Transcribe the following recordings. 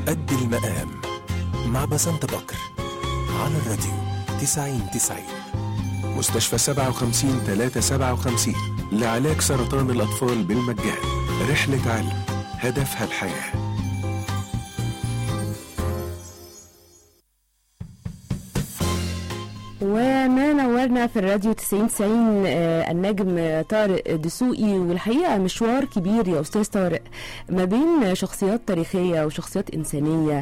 قد المقام مع بسنت بكر على الراديو 90 90 مستشفى 57 357 لعلاج سرطان الأطفال بالمجان رحلة علم هدفها الحياه وما نورنا في الراديو 90 90 آه، النجم طارق دسوقي والحقيقه مشوار كبير يا استاذ طارق ما بين شخصيات تاريخيه وشخصيات انسانيه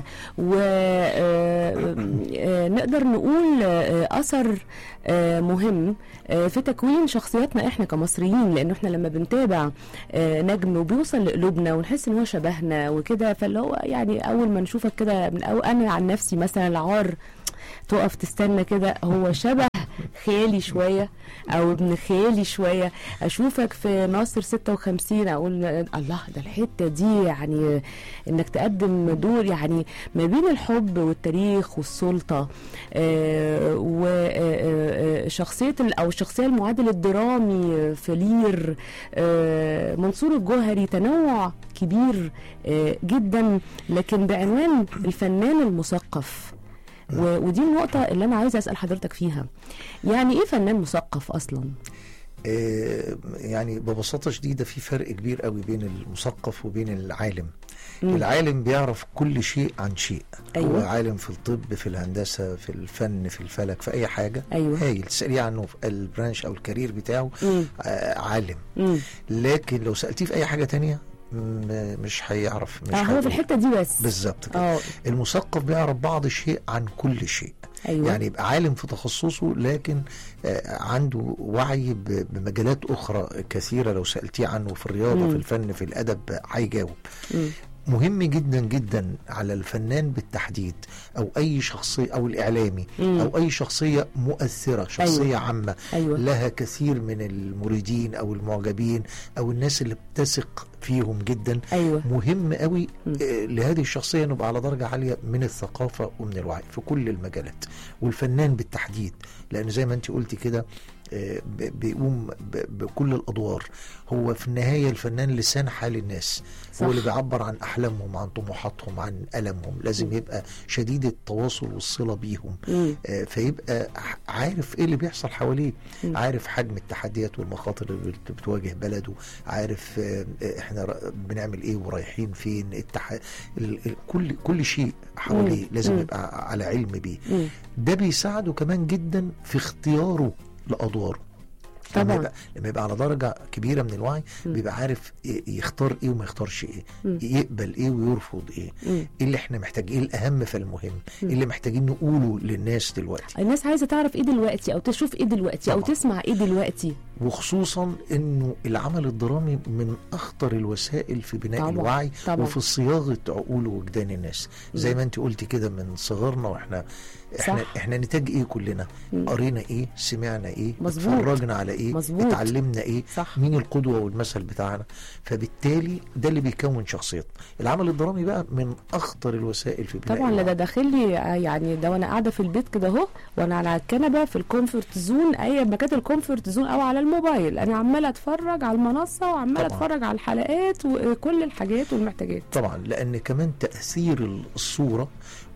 ونقدر نقول آه، اثر آه، مهم آه، في تكوين شخصياتنا احنا كمصريين لانه احنا لما بنتابع آه، نجم وبيوصل لقلوبنا ونحس ان هو شبهنا وكده فاللي هو يعني اول ما نشوفك كده من أو انا عن نفسي مثلا العار تقف تستنى كده هو شبه خيالي شويه او ابن خيالي شويه اشوفك في ناصر 56 اقول الله ده الحته دي يعني انك تقدم دور يعني ما بين الحب والتاريخ والسلطه وشخصيه او الشخصيه المعادل الدرامي في لير آه، منصور الجوهري تنوع كبير آه، جدا لكن بعنوان الفنان المثقف و- ودي النقطة اللي أنا عايزة أسأل حضرتك فيها يعني إيه فنان مثقف أصلا؟ آه، يعني ببساطة شديدة في فرق كبير قوي بين المثقف وبين العالم مم. العالم بيعرف كل شيء عن شيء أيوة. هو عالم في الطب في الهندسة في الفن في الفلك في أي حاجة أيوة. هايل تسأليه عنه في البرانش أو الكارير بتاعه مم. آه، عالم مم. لكن لو سألتيه في أي حاجة تانية م- مش هيعرف مش آه هو في هيقول. الحتة دي بس بالظبط كده اه المثقف بيعرف بعض الشيء عن كل شيء أيوة يعني يبقى عالم في تخصصه لكن آه، عنده وعي ب- بمجالات اخرى كثيره لو سالتيه عنه في الرياضه مم. في الفن في الادب هيجاوب مم. مهم جدا جدا على الفنان بالتحديد او اي شخصيه او الاعلامي مم. او اي شخصيه مؤثره شخصيه أيوة. عامه أيوة لها كثير من المريدين او المعجبين او الناس اللي بتثق فيهم جدا أيوة مهم قوي مم. آه، لهذه الشخصيه نبقى على درجه عاليه من الثقافه ومن الوعي في كل المجالات والفنان بالتحديد لان زي ما انت قلتي كده آه، ب- بيقوم ب- بكل الادوار هو في النهايه الفنان لسان حال الناس صح. هو اللي بيعبر عن احلامهم عن طموحاتهم عن المهم لازم يبقى شديد التواصل والصله بيهم مم. آه، فيبقى ح- عارف ايه اللي بيحصل حواليه مم. عارف حجم التحديات والمخاطر اللي بت- بتواجه بلده عارف آه، آه، احنا ر- بنعمل ايه ورايحين فين التح... ال... ال... كل كل شيء حواليه مم. لازم مم. يبقى على علم بيه مم. ده بيساعده كمان جدا في اختياره لادواره طبعاً. لما يبقى, لما يبقى على درجه كبيره من الوعي مم. بيبقى عارف ي- يختار ايه وما يختارش ايه مم. يقبل ايه ويرفض ايه مم. ايه اللي احنا محتاجين ايه الاهم فالمهم ايه اللي محتاجين نقوله للناس دلوقتي الناس عايزة تعرف إيه دلوقتي أو تشوف إيه دلوقتي أو طبعاً. تسمع إيه دلوقتي وخصوصا انه العمل الدرامي من اخطر الوسائل في بناء طبعاً، الوعي طبعاً. وفي صياغه عقول ووجدان الناس زي ما انت قلتي كده من صغرنا واحنا احنا صح. احنا نتاج ايه كلنا مم. قرينا ايه سمعنا ايه مظبوط. اتفرجنا على ايه مظبوط. اتعلمنا ايه صح. مين القدوه والمثل بتاعنا فبالتالي ده اللي بيكون شخصيتنا العمل الدرامي بقى من اخطر الوسائل في بناء طبعا لا ده الوعي. داخل لي يعني ده وانا قاعده في البيت كده اهو وانا على الكنبه في الكومفورت زون اي ما كانت الكومفورت زون او على الموبايل انا عماله اتفرج على المنصه وعماله طبعاً. اتفرج على الحلقات وكل الحاجات والمحتاجات طبعا لان كمان تاثير الصوره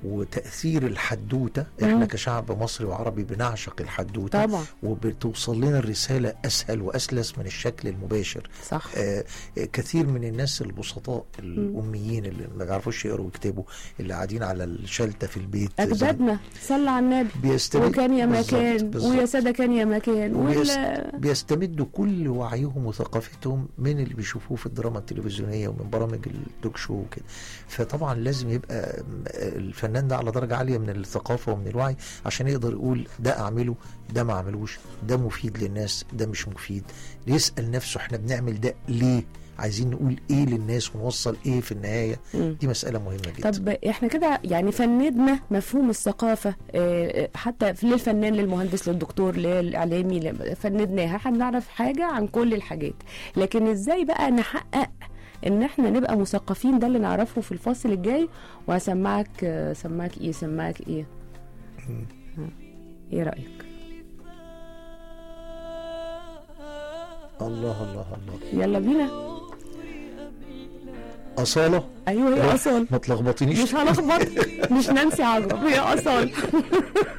وتاثير الحدوته احنا مم. كشعب مصري وعربي بنعشق الحدوته طبعا وبتوصل لنا الرساله اسهل واسلس من الشكل المباشر صح آه آه، كثير من الناس البسطاء الاميين اللي ما بيعرفوش يقروا ويكتبوا اللي قاعدين على الشلته في البيت زي- اجدادنا صلى على النبي بيستمد وكان يا بالظبط، مكان بالظبط. ويا ساده كان يا مكان وبيست... وال... بيستمدوا كل وعيهم وثقافتهم من اللي بيشوفوه في الدراما التلفزيونيه ومن برامج التوك شو وكده فطبعا لازم يبقى م- الفنان ده على درجه عاليه من الثقافه ومن الوعي عشان يقدر يقول ده اعمله ده ما اعملوش ده مفيد للناس ده مش مفيد يسال نفسه احنا بنعمل ده ليه عايزين نقول ايه للناس ونوصل ايه في النهايه مم. دي مساله مهمه جدا طب احنا كده يعني فندنا مفهوم الثقافه آه، آه، حتى في- للفنان للمهندس للدكتور للاعلامي ل- فندناها احنا بنعرف حاجه عن كل الحاجات لكن ازاي بقى نحقق ان احنا نبقى مثقفين ده اللي نعرفه في الفاصل الجاي وهسمعك آه، سمعك ايه سمعك ايه ها، ايه رايك الله الله الله يلا بينا اصاله ايوه هي اصال ما تلخبطينيش مش هلخبط مش نانسي عجرم هي اصال